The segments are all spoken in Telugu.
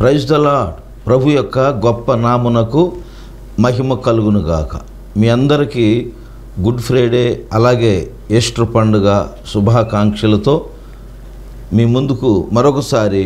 ప్రైజ్ ద లాడ్ ప్రభు యొక్క గొప్ప నామునకు మహిమ కలుగునుగాక మీ అందరికీ గుడ్ ఫ్రైడే అలాగే ఈస్టర్ పండుగ శుభాకాంక్షలతో మీ ముందుకు మరొకసారి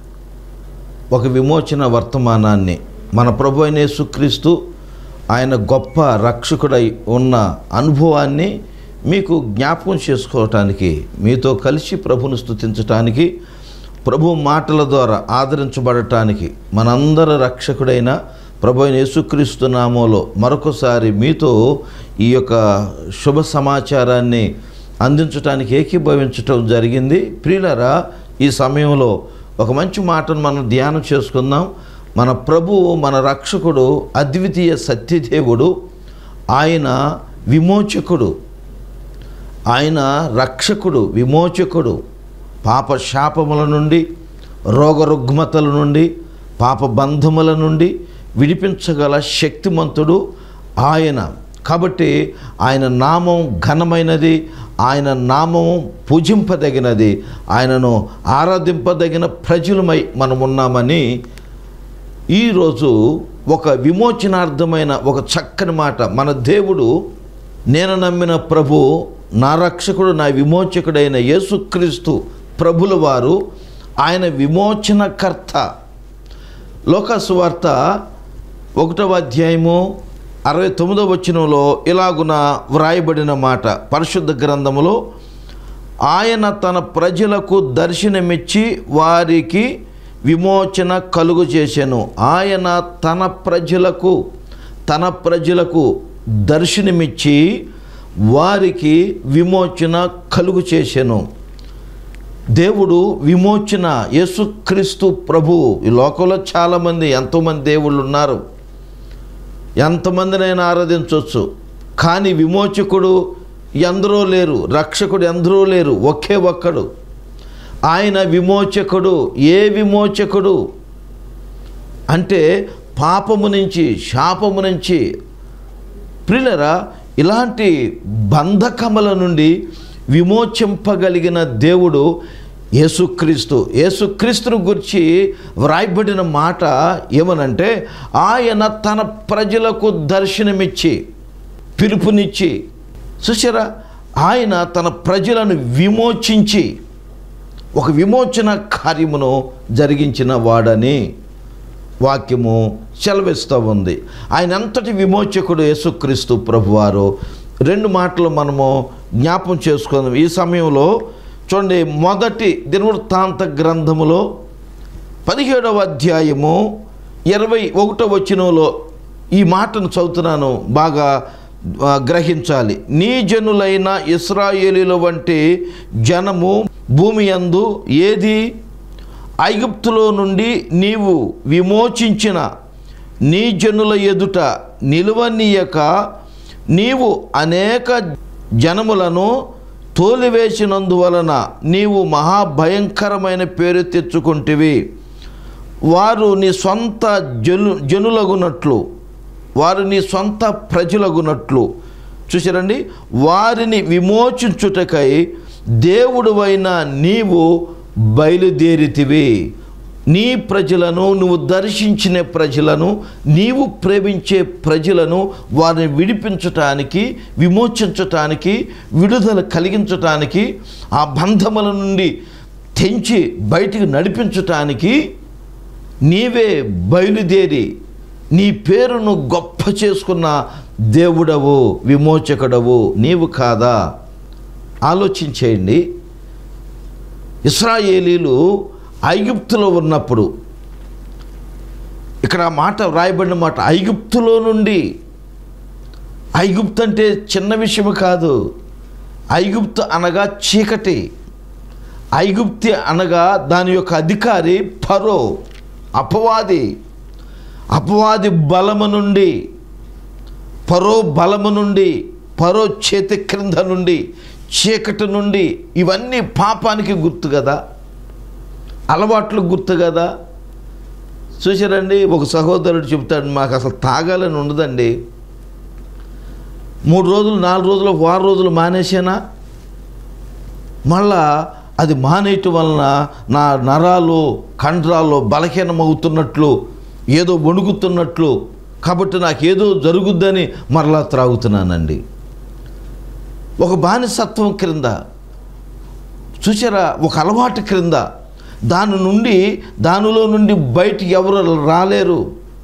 ఒక విమోచన వర్తమానాన్ని మన ప్రభు అయిన యేసుక్రీస్తు ఆయన గొప్ప రక్షకుడై ఉన్న అనుభవాన్ని మీకు జ్ఞాపకం చేసుకోవటానికి మీతో కలిసి ప్రభును స్తుతించటానికి ప్రభు మాటల ద్వారా ఆదరించబడటానికి మనందరి రక్షకుడైన ప్రభు అయిన యేసుక్రీస్తు నామంలో మరొకసారి మీతో ఈ యొక్క శుభ సమాచారాన్ని అందించడానికి ఏకీభవించటం జరిగింది ప్రియులరా ఈ సమయంలో ఒక మంచి మాటను మనం ధ్యానం చేసుకుందాం మన ప్రభువు మన రక్షకుడు అద్వితీయ సత్యదేవుడు ఆయన విమోచకుడు ఆయన రక్షకుడు విమోచకుడు పాప శాపముల నుండి రోగరుగ్మతల నుండి పాప బంధముల నుండి విడిపించగల శక్తిమంతుడు ఆయన కాబట్టి ఆయన నామం ఘనమైనది ఆయన నామం పూజింపదగినది ఆయనను ఆరాధింపదగిన ప్రజలమై మనం ఉన్నామని ఈరోజు ఒక విమోచనార్థమైన ఒక చక్కని మాట మన దేవుడు నేను నమ్మిన ప్రభు నా రక్షకుడు నా విమోచకుడైన యేసుక్రీస్తు ప్రభుల వారు ఆయన విమోచనకర్త లోకసువార్త ఒకటవ అధ్యాయము అరవై తొమ్మిదవ వచనంలో ఇలాగున వ్రాయబడిన మాట పరిశుద్ధ గ్రంథములో ఆయన తన ప్రజలకు దర్శనమిచ్చి వారికి విమోచన కలుగు చేశాను ఆయన తన ప్రజలకు తన ప్రజలకు దర్శనమిచ్చి వారికి విమోచన కలుగు చేశాను దేవుడు విమోచన యేసుక్రీస్తు ప్రభు ఈ లోకంలో చాలామంది ఎంతోమంది దేవుళ్ళు ఉన్నారు ఎంతమందినైనా ఆరాధించవచ్చు కానీ విమోచకుడు ఎందరో లేరు రక్షకుడు ఎందరో లేరు ఒకే ఒక్కడు ఆయన విమోచకుడు ఏ విమోచకుడు అంటే పాపము నుంచి శాపము నుంచి ప్రిలరా ఇలాంటి బంధకముల నుండి విమోచింపగలిగిన దేవుడు యేసుక్రీస్తు యేసుక్రీస్తును గురించి వ్రాయబడిన మాట ఏమనంటే ఆయన తన ప్రజలకు దర్శనమిచ్చి పిలుపునిచ్చి చూసారా ఆయన తన ప్రజలను విమోచించి ఒక విమోచన కార్యమును జరిగించిన వాడని వాక్యము సెలవిస్తూ ఉంది ఆయన ఎంతటి విమోచకుడు యేసుక్రీస్తు ప్రభువారు రెండు మాటలు మనము జ్ఞాపం చేసుకుందాం ఈ సమయంలో చూడండి మొదటి దినవృత్తాంత గ్రంథములో పదిహేడవ అధ్యాయము ఇరవై ఒకటో వచనంలో ఈ మాటను చదువుతున్నాను బాగా ఆ, గ్రహించాలి నీ జనులైన ఇస్రాయేలీల వంటి జనము భూమి యందు ఏది ఐగుప్తులో నుండి నీవు విమోచించిన నీ జనుల ఎదుట నిలువనీయక నీవు అనేక జనములను తోలివేసినందువలన నీవు మహాభయంకరమైన పేరు తెచ్చుకుంటివి వారు నీ సొంత జను జనులగునట్లు వారు నీ సొంత ప్రజలగునట్లు చూసారండి వారిని విమోచించుటకై దేవుడువైన నీవు బయలుదేరితివి నీ ప్రజలను నువ్వు దర్శించిన ప్రజలను నీవు ప్రేమించే ప్రజలను వారిని విడిపించటానికి విమోచించటానికి విడుదల కలిగించటానికి ఆ బంధముల నుండి తెంచి బయటికి నడిపించటానికి నీవే బయలుదేరి నీ పేరును గొప్ప చేసుకున్న దేవుడవు విమోచకుడవు నీవు కాదా ఆలోచించేయండి ఇస్రాయేలీలు ఐగుప్తులో ఉన్నప్పుడు ఇక్కడ ఆ మాట వ్రాయబడిన మాట ఐగుప్తులో నుండి ఐగుప్తు అంటే చిన్న విషయం కాదు ఐగుప్తు అనగా చీకటి ఐగుప్తి అనగా దాని యొక్క అధికారి ఫరో అపవాది అపవాది బలము నుండి పరో బలము నుండి పరో చేతి క్రింద నుండి చీకటి నుండి ఇవన్నీ పాపానికి గుర్తు కదా అలవాట్లు గుర్తు కదా చూసారండి ఒక సహోదరుడు చెప్తాడు మాకు అసలు తాగాలని ఉండదండి మూడు రోజులు నాలుగు రోజులు వారం రోజులు మానేసానా మళ్ళా అది మానేయటం వలన నా నరాలు కండరాలు బలహీనమవుతున్నట్లు ఏదో వణుకుతున్నట్లు కాబట్టి నాకేదో జరుగుద్దని మరలా త్రాగుతున్నానండి ఒక బానిసత్వం క్రింద చూసారా ఒక అలవాటు క్రింద దాని నుండి దానిలో నుండి బయటికి ఎవరు రాలేరు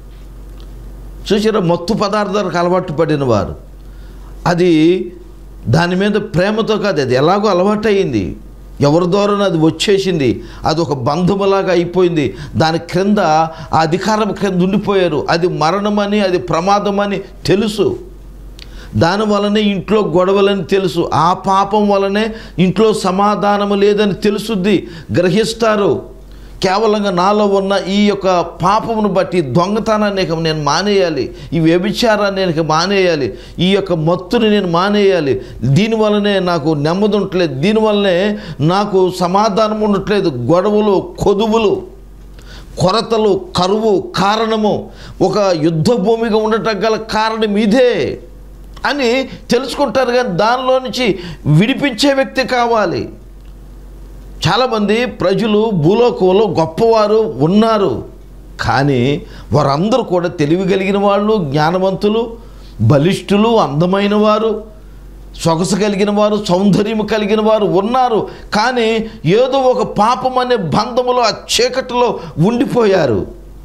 చూసారా మత్తు పదార్థాలకు అలవాటు పడిన వారు అది దాని మీద ప్రేమతో కాదు అది ఎలాగో అలవాటు అయింది ఎవరి ద్వారా అది వచ్చేసింది అది ఒక బంధములాగా అయిపోయింది దాని క్రింద ఆ అధికారం క్రింద ఉండిపోయారు అది మరణమని అది ప్రమాదమని తెలుసు దాని వలనే ఇంట్లో గొడవలని తెలుసు ఆ పాపం వలనే ఇంట్లో సమాధానము లేదని తెలుసుద్ది గ్రహిస్తారు కేవలంగా నాలో ఉన్న ఈ యొక్క పాపమును బట్టి దొంగతనాన్ని ఇక నేను మానేయాలి ఈ వ్యభిచారాన్ని నేను ఇక మానేయాలి ఈ యొక్క మత్తుని నేను మానేయాలి దీనివల్లనే నాకు నెమ్మది ఉండట్లేదు దీనివల్లనే నాకు సమాధానం ఉండట్లేదు గొడవలు కొదువులు కొరతలు కరువు కారణము ఒక యుద్ధ భూమిగా ఉండటం గల కారణం ఇదే అని తెలుసుకుంటారు కానీ దానిలో నుంచి విడిపించే వ్యక్తి కావాలి చాలామంది ప్రజలు భూలోకంలో గొప్పవారు ఉన్నారు కానీ వారందరూ కూడా తెలివి కలిగిన వాళ్ళు జ్ఞానవంతులు బలిష్ఠులు అందమైన వారు సొగసు కలిగిన వారు సౌందర్యము కలిగిన వారు ఉన్నారు కానీ ఏదో ఒక పాపం అనే బంధములో ఆ చీకటిలో ఉండిపోయారు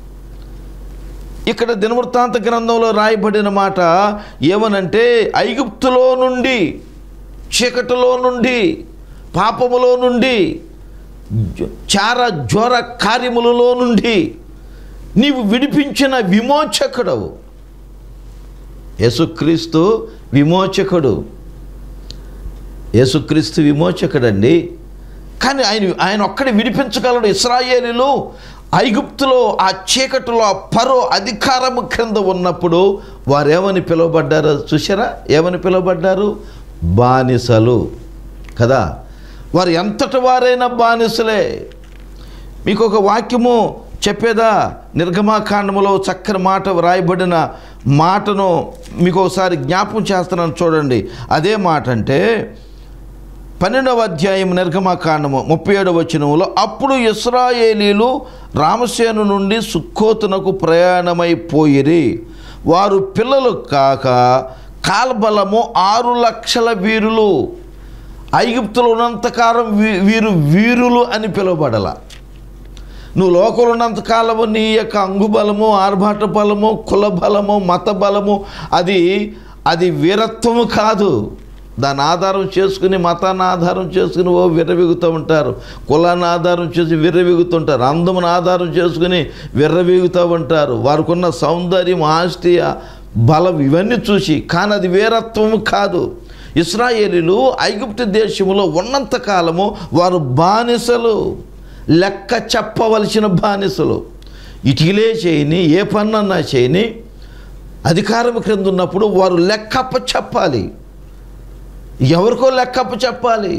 ఇక్కడ దినవృత్తాంత గ్రంథంలో రాయబడిన మాట ఏమనంటే ఐగుప్తులో నుండి చీకటిలో నుండి పాపములో నుండి జ- చార జ్వర కార్యములలో నుండి నీవు విడిపించిన విమోచకుడవు యేసుక్రీస్తు విమోచకుడు యేసుక్రీస్తు విమోచకుడండి కానీ ఆయన ఆయన ఒక్కడే విడిపించగలడు ఇస్రాయేలీలు ఐగుప్తులో ఆ చీకటిలో ఆ పరో అధికారము క్రింద ఉన్నప్పుడు వారు ఏమని పిలువబడ్డారో చూసారా ఏమని పిలువబడ్డారు బానిసలు కదా వారు ఎంతటి వారైనా బానిసలే మీకు ఒక వాక్యము చెప్పేదా నిర్గమాకాండములో చక్కని మాట వ్రాయబడిన మాటను మీకు ఒకసారి జ్ఞాపకం చేస్తున్నాను చూడండి అదే మాట అంటే పన్నెండవ అధ్యాయం నిర్గమాకాండము ముప్పై ఏడవ వచనంలో అప్పుడు ఇస్రాయేలీలు రామసేను నుండి సుక్కోతునకు ప్రయాణమైపోయిరి వారు పిల్లలు కాక కాల్బలము ఆరు లక్షల వీరులు ఐగుప్తులు ఉన్నంతకాలం వీ- వీరు వీరులు అని పిలువబడల నువ్వు లోకంలో ఉన్నంతకాలము నీ యొక్క అంగుబలము ఆర్భాట బలము కుల బలము మత బలము అది అది వీరత్వము కాదు దాన్ని ఆధారం చేసుకుని మతాన్ని ఆధారం చేసుకుని ఓ విర్రవీగుతూ ఉంటారు కులాన్ని ఆధారం చేసి విర్రవీగుతుంటారు అందమును ఆధారం చేసుకుని విర్రవీగుతూ ఉంటారు వారికి ఉన్న సౌందర్యం ఆస్తి బలం ఇవన్నీ చూసి కానీ అది వీరత్వము కాదు ఇస్రాయేలీలు ఐగుప్తు దేశంలో ఉన్నంత కాలము వారు బానిసలు లెక్క చెప్పవలసిన బానిసలు ఇటిలే చేయని ఏ పన్నన్నా చేయని అధికారం క్రింద ఉన్నప్పుడు వారు లెక్కప్ప చెప్పాలి ఎవరికో లెక్కప్ప చెప్పాలి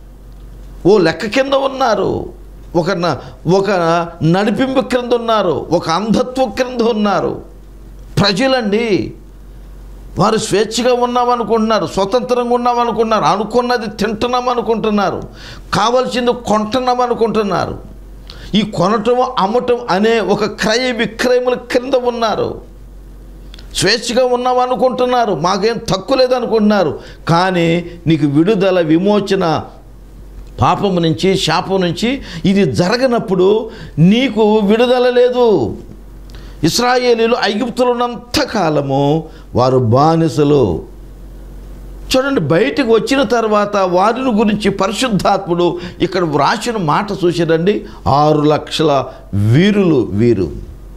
ఓ లెక్క కింద ఉన్నారు ఒక న- ఒక నడిపింపు క్రింద ఉన్నారు ఒక అంధత్వం క్రింద ఉన్నారు ప్రజలండి వారు స్వేచ్ఛగా ఉన్నామనుకుంటున్నారు స్వతంత్రంగా ఉన్నామనుకుంటున్నారు అనుకున్నది తింటున్నాం అనుకుంటున్నారు కావలసింది కొంటున్నాం అనుకుంటున్నారు ఈ కొనటం అమ్మటం అనే ఒక క్రయ విక్రయముల క్రింద ఉన్నారు స్వేచ్ఛగా ఉన్నాం అనుకుంటున్నారు మాకేం తక్కువ లేదనుకుంటున్నారు కానీ నీకు విడుదల విమోచన పాపం నుంచి శాపం నుంచి ఇది జరగనప్పుడు నీకు విడుదల లేదు ఇస్రాయేలీలు ఐగుప్తులు ఉన్నంత కాలము వారు బానిసలు చూడండి బయటికి వచ్చిన తర్వాత వారిని గురించి పరిశుద్ధాత్ముడు ఇక్కడ వ్రాసిన మాట చూసారండి ఆరు లక్షల వీరులు వీరు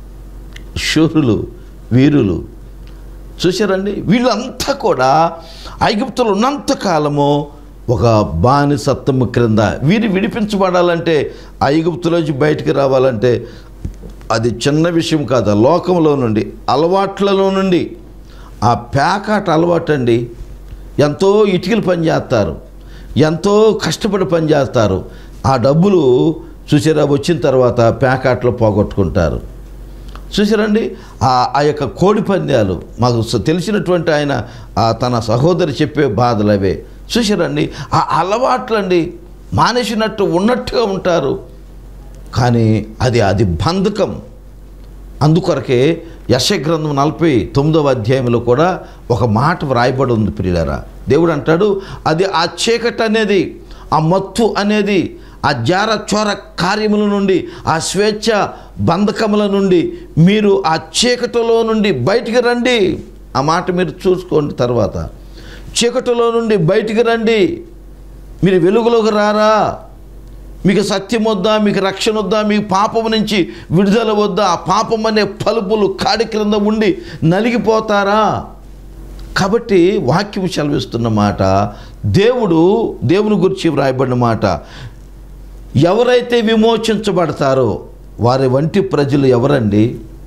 శూరులు వీరులు చూశారండి వీళ్ళంతా కూడా ఐగుప్తులు ఉన్నంత కాలము ఒక బానిసత్వము క్రింద వీరు విడిపించబడాలంటే ఐగుప్తులోంచి బయటికి రావాలంటే అది చిన్న విషయం కాదు ఆ లోకంలో నుండి అలవాట్లలో నుండి ఆ పేకాట అలవాటు అండి ఎంతో ఇటుకలు పనిచేస్తారు ఎంతో కష్టపడి పనిచేస్తారు ఆ డబ్బులు చూసారా వచ్చిన తర్వాత పేకాట్లో పోగొట్టుకుంటారు చూసారండి ఆ ఆ యొక్క కోడి పందాలు మాకు స- తెలిసినటువంటి ఆయన ఆ తన సహోదరి చెప్పే బాధలు అవే చూసారండి ఆ అలవాట్లండి మానేసినట్టు ఉన్నట్టుగా ఉంటారు కానీ అది అది బంధకం అందుకొరకే యశగ్రంథం నలభై తొమ్మిదవ అధ్యాయంలో కూడా ఒక మాట వ్రాయబడి ఉంది ప్రియులరా దేవుడు అంటాడు అది ఆ చీకటి అనేది ఆ మత్తు అనేది ఆ జార చోర కార్యముల నుండి ఆ స్వేచ్ఛ బంధకముల నుండి మీరు ఆ చీకటిలో నుండి బయటికి రండి ఆ మాట మీరు చూసుకోండి తర్వాత చీకటిలో నుండి బయటికి రండి మీరు వెలుగులోకి రారా మీకు సత్యం వద్దా మీకు రక్షణ వద్దా మీకు పాపం నుంచి విడుదల వద్దా ఆ పాపం అనే పలుపులు కాడి క్రింద ఉండి నలిగిపోతారా కాబట్టి వాక్యం సెలవిస్తున్న మాట దేవుడు దేవుని గురించి వ్రాయబడిన మాట ఎవరైతే విమోచించబడతారో వారి వంటి ప్రజలు ఎవరండి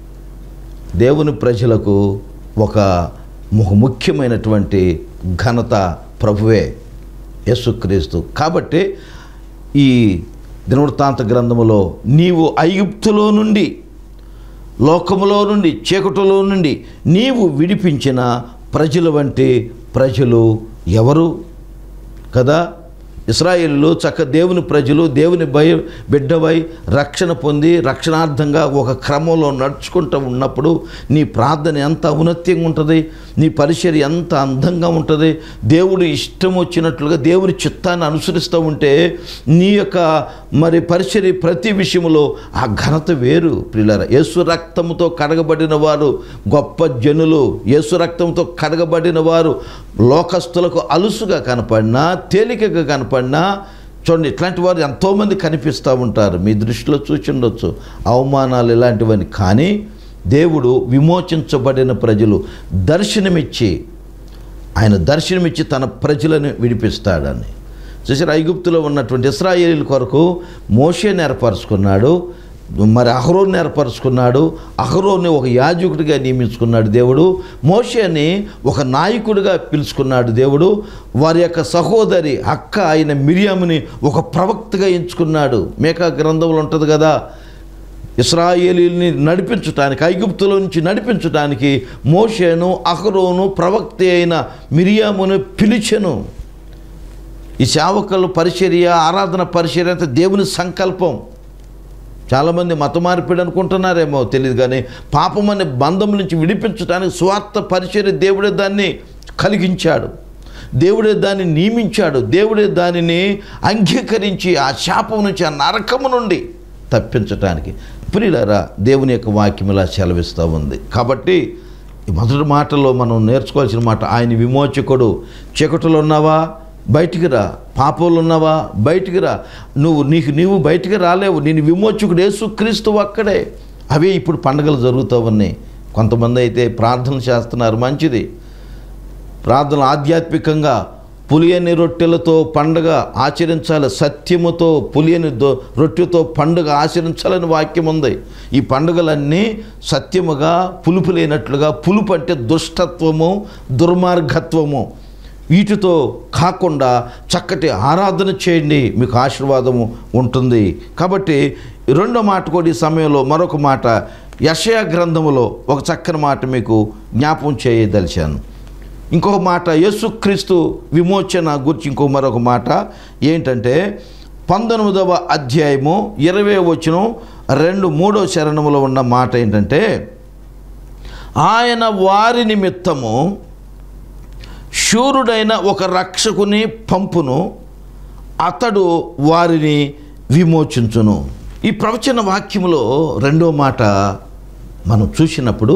దేవుని ప్రజలకు ఒక ము- ముఖ్యమైనటువంటి ఘనత ప్రభువే యేసుక్రీస్తు కాబట్టి ఈ దినవృత్తాంత గ్రంథములో నీవు ఐగుప్తులో నుండి లోకములో నుండి చీకటిలో నుండి నీవు విడిపించిన ప్రజల వంటి ప్రజలు ఎవరు కదా ఇస్రాయేల్లో చక్క దేవుని ప్రజలు దేవుని భయ బిడ్డవై రక్షణ పొంది రక్షణార్థంగా ఒక క్రమంలో నడుచుకుంటూ ఉన్నప్పుడు నీ ప్రార్థన ఎంత ఔన్నత్యంగా ఉంటుంది నీ పరిచర్య ఎంత అందంగా ఉంటుంది దేవుడు ఇష్టం వచ్చినట్లుగా దేవుని చిత్తాన్ని అనుసరిస్తూ ఉంటే నీ యొక్క మరి పరిచర్య ప్రతి విషయంలో ఆ ఘనత వేరు ప్రియులారా యేసు రక్తముతో కడగబడిన వారు గొప్ప జనులు యేసు రక్తంతో కడగబడిన వారు లోకస్తులకు అలుసుగా కనపడినా తేలికగా కనపడినా చూడండి ఇట్లాంటి వారు ఎంతోమంది కనిపిస్తూ ఉంటారు మీ దృష్టిలో చూసి ఉండొచ్చు అవమానాలు ఇలాంటివని కానీ దేవుడు విమోచించబడిన ప్రజలు దర్శనమిచ్చి ఆయన దర్శనమిచ్చి తన ప్రజలను విడిపిస్తాడని చూసారు ఐగుప్తులో ఉన్నటువంటి ఇస్రాయేలీల కొరకు మోషేని ఏర్పరచుకున్నాడు మరి అహరోని ఏర్పరచుకున్నాడు అహరోని ఒక యాజకుడిగా నియమించుకున్నాడు దేవుడు మోషేని ఒక నాయకుడిగా పిలుచుకున్నాడు దేవుడు వారి యొక్క సహోదరి అక్క అయిన మిరియాముని ఒక ప్రవక్తగా ఎంచుకున్నాడు మేకా గ్రంథంలో ఉంటుంది కదా ఇస్రాయేలీని నడిపించటానికి ఐగుప్తులో నుంచి నడిపించటానికి మోషేను అహరోను ప్రవక్త అయిన మిరియామును పిలిచెను ఈ సేవకులు పరిచర్య ఆరాధన పరిచర్య అంతా దేవుని సంకల్పం చాలామంది మత మార్పిడి అనుకుంటున్నారేమో తెలియదు కానీ పాపం అనే బంధం నుంచి విడిపించడానికి స్వార్థ పరిచర్య దేవుడే దాన్ని కలిగించాడు దేవుడే దాన్ని నియమించాడు దేవుడే దానిని అంగీకరించి ఆ శాపం నుంచి ఆ నరకము నుండి తప్పించటానికి ప్రియులారా దేవుని యొక్క వాక్యం ఇలా సెలవిస్తూ ఉంది కాబట్టి ఈ మొదటి మాటలో మనం నేర్చుకోవాల్సిన మాట ఆయన విమోచకుడు చీకటిలో ఉన్నావా బయటికి రా పాపంలో ఉన్నావా బయటికి రా నువ్వు నీకు నీవు బయటికి రాలేవు నేను విమోచకుడు యేసుక్రీస్తు అక్కడే అవే ఇప్పుడు పండుగలు జరుగుతూ ఉన్నాయి కొంతమంది అయితే ప్రార్థన చేస్తున్నారు మంచిది ప్రార్థన ఆధ్యాత్మికంగా పులియని రొట్టెలతో పండుగ ఆచరించాలి సత్యముతో పులియని దో రొట్టెతో పండుగ ఆచరించాలని వాక్యం ఉంది ఈ పండుగలన్నీ సత్యముగా పులుపు లేనట్లుగా పులుపు అంటే దుష్టత్వము దుర్మార్గత్వము వీటితో కాకుండా చక్కటి ఆరాధన చేయండి మీకు ఆశీర్వాదము ఉంటుంది కాబట్టి ఈ రెండో మాట కూడా ఈ సమయంలో మరొక మాట యషయా గ్రంథములో ఒక చక్కని మాట మీకు జ్ఞాపం చేయదలిచాను ఇంకొక మాట యేసుక్రీస్తు విమోచన గురించి ఇంకో మరొక మాట ఏంటంటే పంతొమ్మిదవ అధ్యాయము ఇరవై వచనం రెండు మూడో చరణములో ఉన్న మాట ఏంటంటే ఆయన వారి నిమిత్తము శూరుడైన ఒక రక్షకుని పంపును అతడు వారిని విమోచించును ఈ ప్రవచన వాక్యములో రెండో మాట మనం చూసినప్పుడు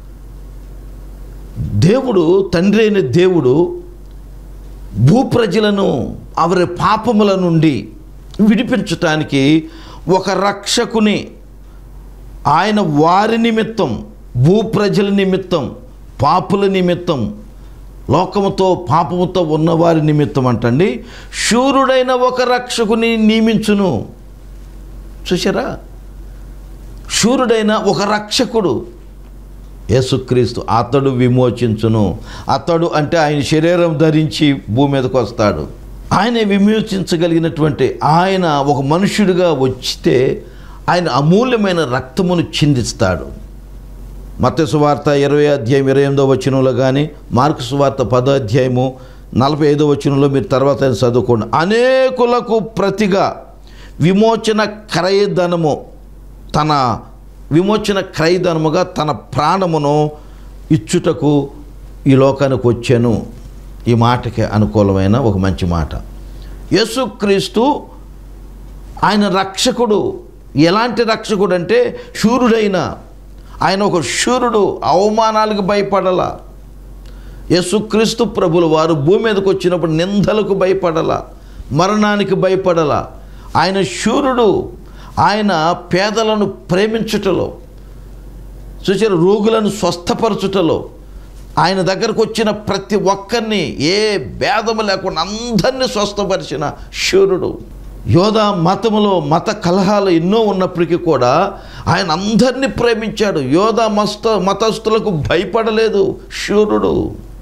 దేవుడు తండ్రి అయిన దేవుడు భూప్రజలను అవరి పాపముల నుండి విడిపించటానికి ఒక రక్షకుని ఆయన వారి నిమిత్తం భూప్రజల నిమిత్తం పాపుల నిమిత్తం లోకముతో పాపముతో ఉన్నవారి నిమిత్తం అంటండి శూరుడైన ఒక రక్షకుని నియమించును చూసారా శూరుడైన ఒక రక్షకుడు యేసుక్రీస్తు అతడు విమోచించును అతడు అంటే ఆయన శరీరం ధరించి భూమి మీదకి వస్తాడు ఆయన విమోచించగలిగినటువంటి ఆయన ఒక మనుష్యుడిగా వచ్చితే ఆయన అమూల్యమైన రక్తమును చిందిస్తాడు మత్స్య సువార్త ఇరవై అధ్యాయం ఇరవై ఎనిమిదో వచనంలో కానీ మార్కు సువార్త పదో అధ్యాయము నలభై ఐదో వచనంలో మీరు తర్వాత అయినా చదువుకోండి అనేకులకు ప్రతిగా విమోచన క్రయధనము తన విమోచన క్రయధనముగా తన ప్రాణమును ఇచ్చుటకు ఈ లోకానికి వచ్చాను ఈ మాటకి అనుకూలమైన ఒక మంచి మాట యేసుక్రీస్తు ఆయన రక్షకుడు ఎలాంటి రక్షకుడు అంటే శూరుడైన ఆయన ఒక శూరుడు అవమానాలకు భయపడలా యేసుక్రీస్తు ప్రభులు వారు భూమి మీదకి వచ్చినప్పుడు నిందలకు భయపడలా మరణానికి భయపడలా ఆయన శూరుడు ఆయన పేదలను ప్రేమించుటలో చూసారు రోగులను స్వస్థపరచుటలో ఆయన దగ్గరకు వచ్చిన ప్రతి ఒక్కరిని ఏ భేదము లేకుండా అందరినీ స్వస్థపరిచిన శూరుడు యోధ మతములో మత కలహాలు ఎన్నో ఉన్నప్పటికీ కూడా ఆయన అందరినీ ప్రేమించాడు యోధ మస్త మతస్థులకు భయపడలేదు శూరుడు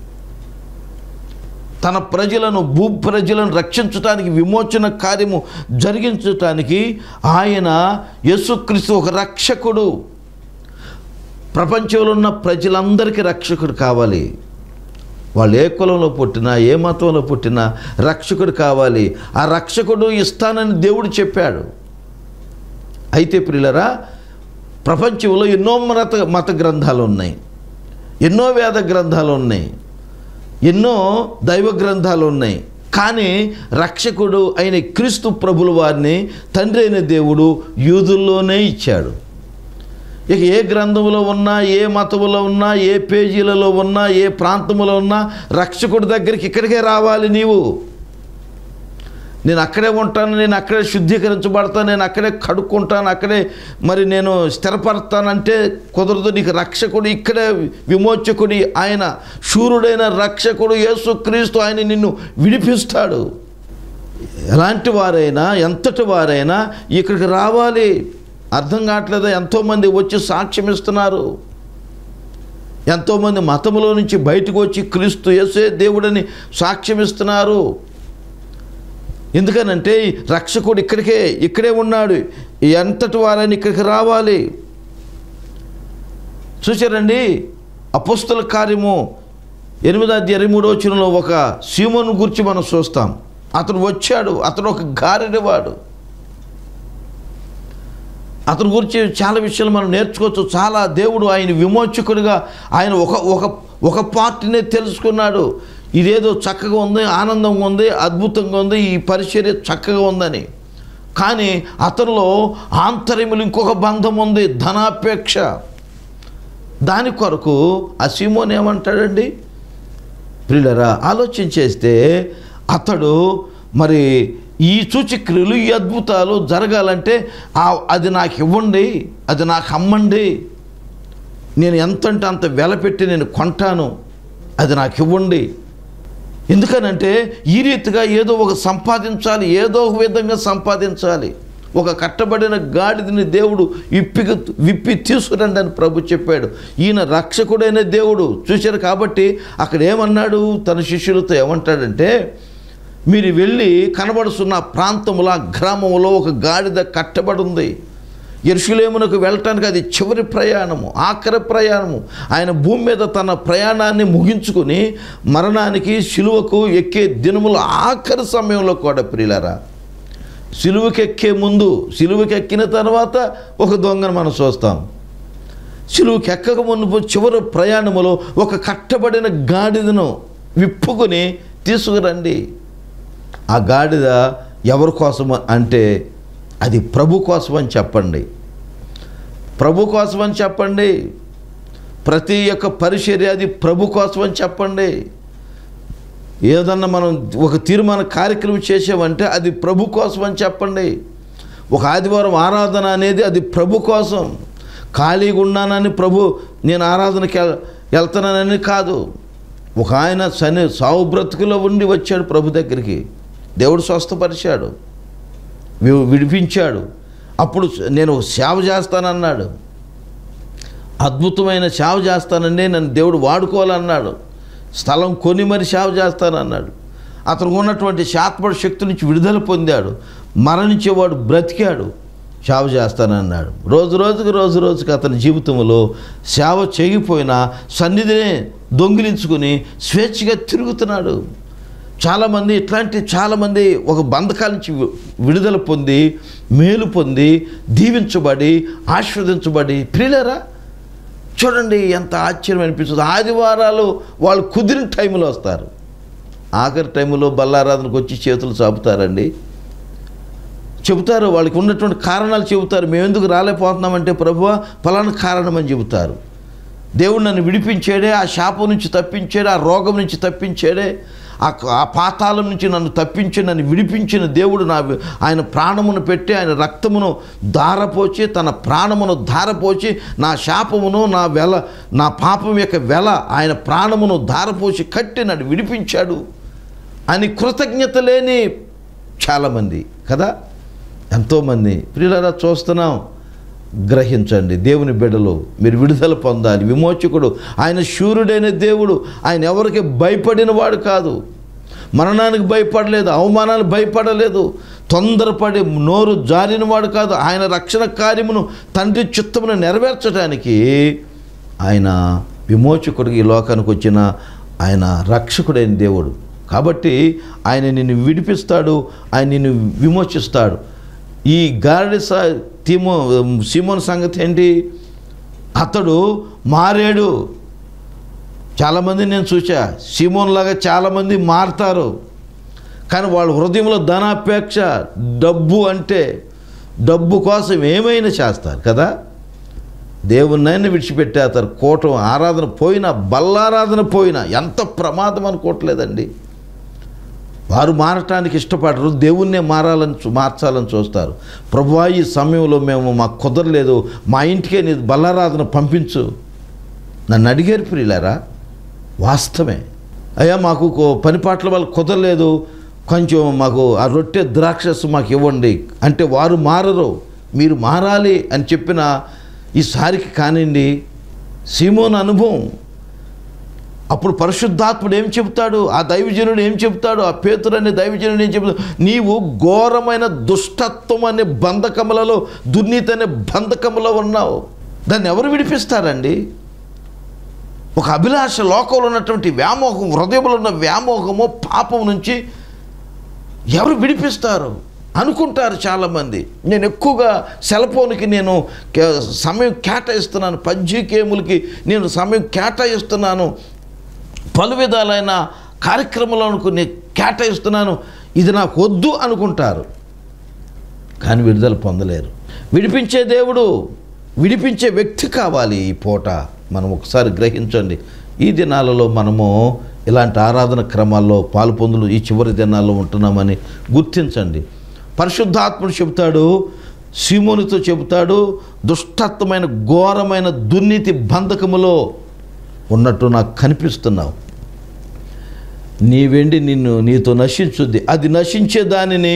తన ప్రజలను భూ ప్రజలను రక్షించటానికి విమోచన కార్యము జరిగించటానికి ఆయన యేసుక్రీస్తు ఒక రక్షకుడు ప్రపంచంలో ఉన్న ప్రజలందరికీ రక్షకుడు కావాలి వాళ్ళు ఏ కులంలో పుట్టినా ఏ మతంలో పుట్టినా రక్షకుడు కావాలి ఆ రక్షకుడు ఇస్తానని దేవుడు చెప్పాడు అయితే ప్రియులరా ప్రపంచంలో ఎన్నో మత మత గ్రంథాలు ఉన్నాయి ఎన్నో వేద గ్రంథాలు ఉన్నాయి ఎన్నో దైవ గ్రంథాలు ఉన్నాయి కానీ రక్షకుడు అయిన క్రీస్తు ప్రభుల వారిని తండ్రి అయిన దేవుడు యూదుల్లోనే ఇచ్చాడు ఇక ఏ గ్రంథంలో ఉన్నా ఏ మతములో ఉన్నా ఏ పేజీలలో ఉన్నా ఏ ప్రాంతంలో ఉన్నా రక్షకుడి దగ్గరికి ఇక్కడికే రావాలి నీవు నేను అక్కడే ఉంటాను నేను అక్కడే శుద్ధీకరించబడతాను నేను అక్కడే కడుక్కుంటాను అక్కడే మరి నేను స్థిరపడతానంటే కుదరదు నీకు రక్షకుడు ఇక్కడే విమోచకుడి ఆయన శూరుడైన రక్షకుడు యేసుక్రీస్తు ఆయన నిన్ను విడిపిస్తాడు ఎలాంటి వారైనా ఎంతటి వారైనా ఇక్కడికి రావాలి అర్థం కావట్లేదా ఎంతోమంది వచ్చి సాక్ష్యం ఇస్తున్నారు ఎంతోమంది మతములో నుంచి బయటకు వచ్చి క్రీస్తు యేసే దేవుడని సాక్ష్యం ఇస్తున్నారు ఎందుకనంటే ఈ రక్షకుడు ఇక్కడికే ఇక్కడే ఉన్నాడు ఎంతటి వారైనా ఇక్కడికి రావాలి చూసారండి అపుస్తల కార్యము ఎనిమిది అధ్యాయ ఇరవై మూడో వచ్చినలో ఒక సీమోను గురించి మనం చూస్తాం అతను వచ్చాడు అతను ఒక గారెడివాడు అతని గురించి చాలా విషయాలు మనం నేర్చుకోవచ్చు చాలా దేవుడు ఆయన విమోచకుడిగా ఆయన ఒక ఒక ఒక పార్టీనే తెలుసుకున్నాడు ఇదేదో చక్కగా ఉంది ఆనందంగా ఉంది అద్భుతంగా ఉంది ఈ పరిచర్య చక్కగా ఉందని కానీ అతనిలో ఆంతర్యములు ఇంకొక బంధం ఉంది ధనాపేక్ష దాని కొరకు ఆ సీమోన్ ఏమంటాడండి ప్రియులరా ఆలోచన చేస్తే అతడు మరి ఈ సూచక్రియలు ఈ అద్భుతాలు జరగాలంటే ఆ అది నాకు ఇవ్వండి అది నాకు అమ్మండి నేను ఎంతంటే అంత వెల పెట్టి నేను కొంటాను అది నాకు ఇవ్వండి ఎందుకనంటే ఈ రీతిగా ఏదో ఒక సంపాదించాలి ఏదో ఒక విధంగా సంపాదించాలి ఒక కట్టబడిన గాడిదని దేవుడు విప్పికి విప్పి తీసుకురండి అని ప్రభు చెప్పాడు ఈయన రక్షకుడైన దేవుడు చూశారు కాబట్టి అక్కడ ఏమన్నాడు తన శిష్యులతో ఏమంటాడంటే మీరు వెళ్ళి కనబడుతున్న ప్రాంతంలో ఆ గ్రామంలో ఒక గాడిద కట్టబడి ఉంది ఎరుషులేమునకు వెళ్ళటానికి అది చివరి ప్రయాణము ఆఖరి ప్రయాణము ఆయన భూమి మీద తన ప్రయాణాన్ని ముగించుకుని మరణానికి శిలువకు ఎక్కే దినముల ఆఖరి సమయంలో కూడా ప్రియులరా సిలువకెక్కే ముందు సిలువకెక్కిన తర్వాత ఒక దొంగను మనం చూస్తాం సిలువకి ఎక్కక మునుపు చివరి ప్రయాణములో ఒక కట్టబడిన గాడిదను విప్పుకొని తీసుకురండి ఆ గాడిద ఎవరి కోసం అంటే అది ప్రభు కోసం అని చెప్పండి ప్రభు కోసం అని చెప్పండి ప్రతి యొక్క పరిచర్య అది ప్రభు కోసం అని చెప్పండి ఏదన్నా మనం ఒక తీర్మాన కార్యక్రమం చేసామంటే అది ప్రభు కోసం అని చెప్పండి ఒక ఆదివారం ఆరాధన అనేది అది ప్రభు కోసం ఖాళీగా ఉన్నానని ప్రభు నేను ఆరాధనకి వెళ్ వెళ్తున్నానని కాదు ఒక ఆయన శని సావు బ్రతుకులో ఉండి వచ్చాడు ప్రభు దగ్గరికి దేవుడు స్వస్థపరిచాడు వి- విడిపించాడు అప్పుడు నేను సేవ చేస్తానన్నాడు అద్భుతమైన సేవ చేస్తానండి నన్ను దేవుడు వాడుకోవాలన్నాడు స్థలం కొని మరి సేవ చేస్తానన్నాడు అతనికి ఉన్నటువంటి శాత్మడ శక్తి నుంచి విడుదల పొందాడు మరణించేవాడు బ్రతికాడు సేవ చేస్తానన్నాడు రోజు రోజుకి రోజు రోజుకి అతని జీవితంలో సేవ చేయకపోయినా సన్నిధినే దొంగిలించుకుని స్వేచ్ఛగా తిరుగుతున్నాడు చాలామంది ఇట్లాంటి చాలామంది ఒక బంధకాల నుంచి వి- విడుదల పొంది మేలు పొంది దీవించబడి ఆస్వాదించబడి ప్రియులరా చూడండి ఎంత ఆశ్చర్యం అనిపిస్తుంది ఆదివారాలు వాళ్ళు కుదిరిన టైంలో వస్తారు ఆఖరి టైంలో బల్లారాధనకు వచ్చి చేతులు చాపుతారండి చెబుతారు వాళ్ళకి ఉన్నటువంటి కారణాలు చెబుతారు మేము ఎందుకు రాలేకపోతున్నామంటే ప్రభువా ఫలానా కారణం అని చెబుతారు దేవుడు నన్ను విడిపించాడే ఆ శాపం నుంచి తప్పించాడే ఆ రోగం నుంచి తప్పించాడే ఆ ఆ పాతాళం నుంచి నన్ను తప్పించి నన్ను విడిపించిన దేవుడు నా ఆయన ప్రాణమును పెట్టి ఆయన రక్తమును ధారపోచి తన ప్రాణమును ధారపోచి నా శాపమును నా వెల నా పాపం యొక్క వెల ఆయన ప్రాణమును ధారపోసి కట్టి నన్ను విడిపించాడు అని కృతజ్ఞత లేని చాలామంది కదా ఎంతోమంది ప్రియులరా చూస్తున్నాం గ్రహించండి దేవుని బిడ్డలు మీరు విడుదల పొందాలి విమోచకుడు ఆయన శూరుడైన దేవుడు ఆయన ఎవరికి భయపడిన వాడు కాదు మరణానికి భయపడలేదు అవమానానికి భయపడలేదు తొందరపడి నోరు జారిన వాడు కాదు ఆయన రక్షణ కార్యమును తండ్రి చిత్తమును నెరవేర్చడానికి ఆయన విమోచకుడికి ఈ లోకానికి వచ్చిన ఆయన రక్షకుడైన దేవుడు కాబట్టి ఆయన నిన్ను విడిపిస్తాడు ఆయన నిన్ను విమోచిస్తాడు ఈ గారడి స తిమో సిమోన్ సంగతి ఏంటి అతడు మారాడు చాలామంది నేను చూసా సిమోన్ లాగా చాలామంది మారుతారు కానీ వాళ్ళ హృదయంలో ధనాపేక్ష డబ్బు అంటే డబ్బు కోసం ఏమైనా చేస్తారు కదా దేవున్నైనా విడిచిపెట్టేస్తారు కూటం ఆరాధన పోయినా బల్లారాధన పోయినా ఎంత ప్రమాదం అనుకోవట్లేదండి వారు మారటానికి ఇష్టపడరు దేవుణ్ణే మారాలని చూ- మార్చాలని చూస్తారు ప్రభువా ఈ సమయంలో మేము మాకు కుదరలేదు మా ఇంటికే నీ బల్లారాధన పంపించు నన్ను అడిగారు ప్రియులారా వాస్తవమే అయ్యా మాకు కో- పని పాటల వల్ల కుదరలేదు కొంచెం మాకు ఆ రొట్టె ద్రాక్షస్ మాకు ఇవ్వండి అంటే వారు మారరు మీరు మారాలి అని చెప్పిన ఈసారికి కానివ్వండి సీమోన్ అనుభవం అప్పుడు పరిశుద్ధాత్ముడు ఏం చెబుతాడు ఆ దైవజనుడు ఏం చెబుతాడు ఆ పేతురు అనే దైవజనుడు ఏం చెబుతాడు నీవు ఘోరమైన దుష్టత్వం అనే బంధకములలో దుర్నీతి అనే బంధకములో ఉన్నావు దాన్ని ఎవరు విడిపిస్తారండి ఒక అభిలాష లోకంలో ఉన్నటువంటి వ్యామోహం హృదయంలో ఉన్న వ్యామోహము పాపం నుంచి ఎవరు విడిపిస్తారు అనుకుంటారు చాలామంది నేను ఎక్కువగా సెల్ ఫోన్కి నేను కే- సమయం కేటాయిస్తున్నాను పబ్జీ గేములకి నేను సమయం కేటాయిస్తున్నాను పలు విధాలైన కార్యక్రమాలకు నేను కేటాయిస్తున్నాను ఇది నాకు వద్దు అనుకుంటారు కానీ విడుదల పొందలేరు విడిపించే దేవుడు విడిపించే వ్యక్తి కావాలి ఈ పూట మనం ఒకసారి గ్రహించండి ఈ దినాలలో మనము ఇలాంటి ఆరాధన క్రమాల్లో పాలు పొందులు ఈ చివరి దినాల్లో ఉంటున్నామని గుర్తించండి పరిశుద్ధాత్ముడు చెబుతాడు సీమోనితో చెబుతాడు దుష్టత్వమైన ఘోరమైన దుర్నీతి బంధకములో ఉన్నట్టు నాకు కనిపిస్తున్నావు నీ వెండి నిన్ను నీతో నశించుద్ది అది నశించే దానిని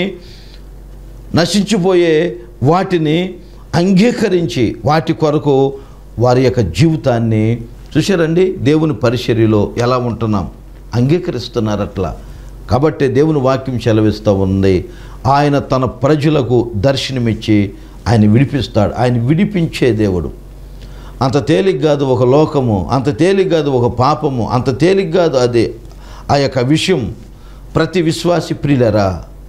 నశించిపోయే వాటిని అంగీకరించి వాటి కొరకు వారి యొక్క జీవితాన్ని చూశారండి దేవుని పరిచర్యలో ఎలా ఉంటున్నాం అంగీకరిస్తున్నారు అట్లా కాబట్టి దేవుని వాక్యం సెలవిస్తూ ఉంది ఆయన తన ప్రజలకు దర్శనమిచ్చి ఆయన విడిపిస్తాడు ఆయన విడిపించే దేవుడు అంత తేలిక కాదు ఒక లోకము అంత తేలిక కాదు ఒక పాపము అంత తేలిక కాదు అది ఆ యొక్క విషయం ప్రతి విశ్వాసి ప్రియులరా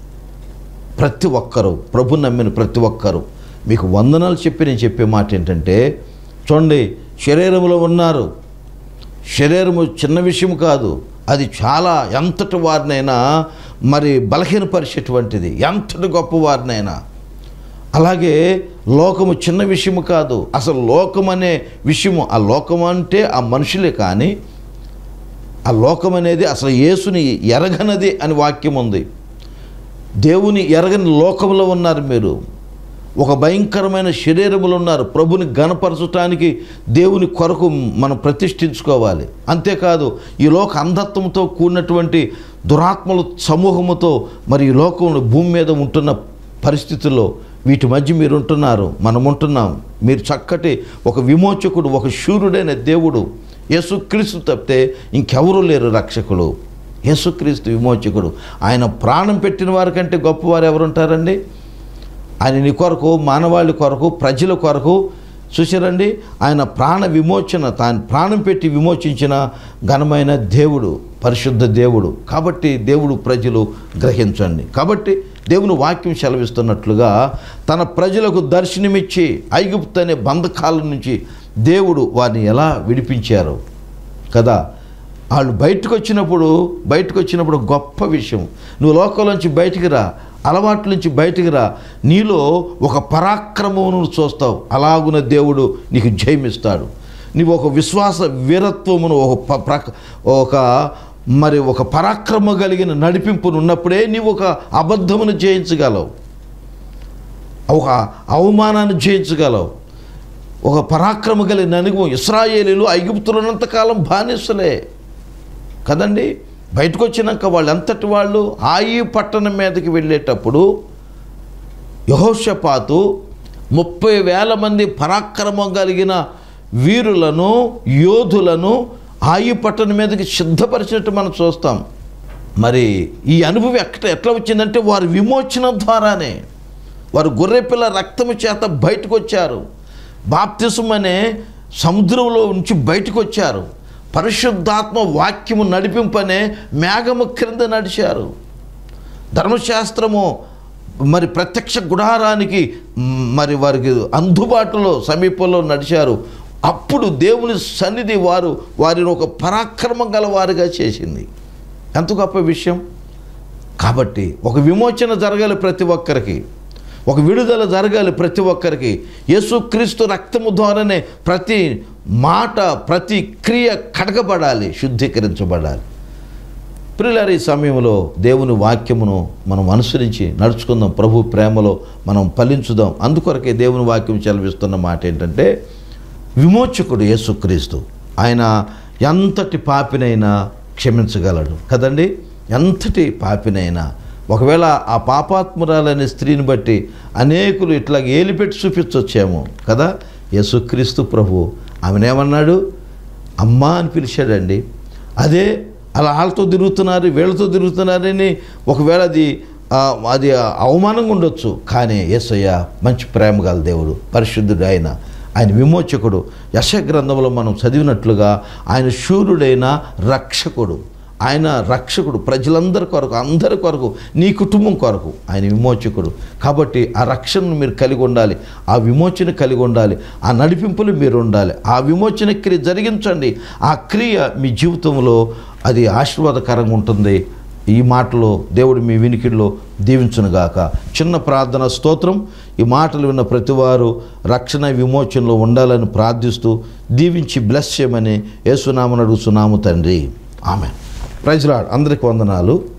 ప్రతి ఒక్కరూ ప్రభు నమ్మిన ప్రతి ఒక్కరూ మీకు వందనాలు చెప్పి నేను చెప్పే మాట ఏంటంటే చూడండి శరీరంలో ఉన్నారు శరీరము చిన్న విషయం కాదు అది చాలా ఎంతటి వారినైనా మరి బలహీనపరిచేటువంటిది ఎంతటి గొప్ప వారినైనా అలాగే లోకము చిన్న విషయము కాదు అసలు లోకం అనే విషయము ఆ లోకం అంటే ఆ మనుషులే కానీ ఆ లోకం అనేది అసలు యేసుని ఎరగనది అని వాక్యం ఉంది దేవుని ఎరగని లోకంలో ఉన్నారు మీరు ఒక భయంకరమైన శరీరములు ఉన్నారు ప్రభుని గణపరచటానికి దేవుని కొరకు మనం ప్రతిష్ఠించుకోవాలి అంతేకాదు ఈ లోక అంధత్వంతో కూడినటువంటి దురాత్మల సమూహముతో మరి ఈ లోకంలో భూమి మీద ఉంటున్న పరిస్థితుల్లో వీటి మధ్య మీరు ఉంటున్నారు మనం ఉంటున్నాం మీరు చక్కటి ఒక విమోచకుడు ఒక శూరుడైన దేవుడు యేసుక్రీస్తు తప్పితే ఇంకెవరూ లేరు రక్షకుడు యేసుక్రీస్తు విమోచకుడు ఆయన ప్రాణం పెట్టిన వారికంటే గొప్పవారు ఎవరు ఉంటారండి ఆయన నీ కొరకు మానవాళి కొరకు ప్రజల కొరకు చూసారండి ఆయన ప్రాణ విమోచన తాను ప్రాణం పెట్టి విమోచించిన ఘనమైన దేవుడు పరిశుద్ధ దేవుడు కాబట్టి దేవుడు ప్రజలు గ్రహించండి కాబట్టి దేవుని వాక్యం సెలవిస్తున్నట్లుగా తన ప్రజలకు దర్శనమిచ్చి ఐగుప్తు అనే బంధకాల నుంచి దేవుడు వారిని ఎలా విడిపించారు కదా వాళ్ళు బయటకు వచ్చినప్పుడు బయటకు వచ్చినప్పుడు గొప్ప విషయం నువ్వు లోకంలోంచి బయటికి రా అలవాట్ల నుంచి బయటికి రా నీలో ఒక పరాక్రమమును చూస్తావు అలాగున దేవుడు నీకు జయమిస్తాడు నీవు ఒక విశ్వాస వీరత్వమును ఒక ప- ప్రక ఒక మరి ఒక పరాక్రమ కలిగిన నడిపింపును ఉన్నప్పుడే నీవు ఒక అబద్ధమును జయించగలవు ఒక అవమానాన్ని జయించగలవు ఒక పరాక్రమ కలిగిన అనుభవం ఇస్రాయేలీలు ఐగుప్తులున్నంతకాలం బానిసలే కదండి బయటకు వచ్చినాక వాళ్ళు ఎంతటి వాళ్ళు ఆయి పట్టణం మీదకి వెళ్ళేటప్పుడు యహోషపాతు ముప్పై వేల మంది పరాక్రమం కలిగిన వీరులను యోధులను ఆయి పట్టణం మీదకి సిద్ధపరిచినట్టు మనం చూస్తాం మరి ఈ అనుభవం ఎక్కడ ఎట్లా వచ్చిందంటే వారి విమోచన ద్వారానే వారు గొర్రెపిల్ల రక్తము చేత బయటకు వచ్చారు బాప్తిసం అనే సముద్రంలో నుంచి బయటకు వచ్చారు పరిశుద్ధాత్మ వాక్యము నడిపింపనే మేఘము క్రింద నడిచారు ధర్మశాస్త్రము మరి ప్రత్యక్ష గుడారానికి మ్, మరి వారికి అందుబాటులో సమీపంలో నడిచారు అప్పుడు దేవుని సన్నిధి వారు వారిని ఒక పరాక్రమం గల వారిగా చేసింది ఎంత గొప్ప విషయం కాబట్టి ఒక విమోచన జరగాలి ప్రతి ఒక్కరికి ఒక విడుదల జరగాలి ప్రతి ఒక్కరికి యేసుక్రీస్తు రక్తము ద్వారానే ప్రతి మాట ప్రతి క్రియ కడగబడాలి శుద్ధీకరించబడాలి ప్రియులారు ఈ సమయంలో దేవుని వాక్యమును మనం అనుసరించి నడుచుకుందాం ప్రభు ప్రేమలో మనం ఫలించుదాం అందుకొరకే దేవుని వాక్యం చెలవిస్తున్న మాట ఏంటంటే విమోచకుడు యేసుక్రీస్తు ఆయన ఎంతటి పాపినైనా క్షమించగలడు కదండి ఎంతటి పాపినైనా ఒకవేళ ఆ పాపాత్మురాలనే స్త్రీని బట్టి అనేకులు ఇట్లా ఏలిపెట్టి చూపించొచ్చేమో కదా యేసుక్రీస్తు ప్రభు ఆమెనేమన్నాడు అమ్మా అని పిలిచాడండి అదే అలా వాళ్ళతో తిరుగుతున్నారు వీళ్ళతో తిరుగుతున్నారని ఒకవేళ అది ఆ, అది అవమానంగా ఉండొచ్చు కానీ యేసయ్య మంచి ప్రేమ గల దేవుడు పరిశుద్ధుడు ఆయన ఆయన విమోచకుడు యశ గ్రంథంలో మనం చదివినట్లుగా ఆయన శూరుడైన రక్షకుడు ఆయన రక్షకుడు ప్రజలందరి కొరకు అందరి కొరకు నీ కుటుంబం కొరకు ఆయన విమోచకుడు కాబట్టి ఆ రక్షణను మీరు కలిగి ఉండాలి ఆ విమోచన కలిగి ఉండాలి ఆ నడిపింపులు మీరు ఉండాలి ఆ విమోచన క్రియ జరిగించండి ఆ క్రియ మీ జీవితంలో అది ఆశీర్వాదకరంగా ఉంటుంది ఈ మాటలో దేవుడు మీ వినికిడిలో దీవించునుగాక చిన్న ప్రార్థన స్తోత్రం ఈ మాటలు విన్న ప్రతివారు రక్షణ విమోచనలో ఉండాలని ప్రార్థిస్తూ దీవించి బ్లెస్ చేయమని యేసునామని అడుగుతున్నాము తండ్రి ఆమె ప్రైజ్లాడ్ అందరికి వందనాలు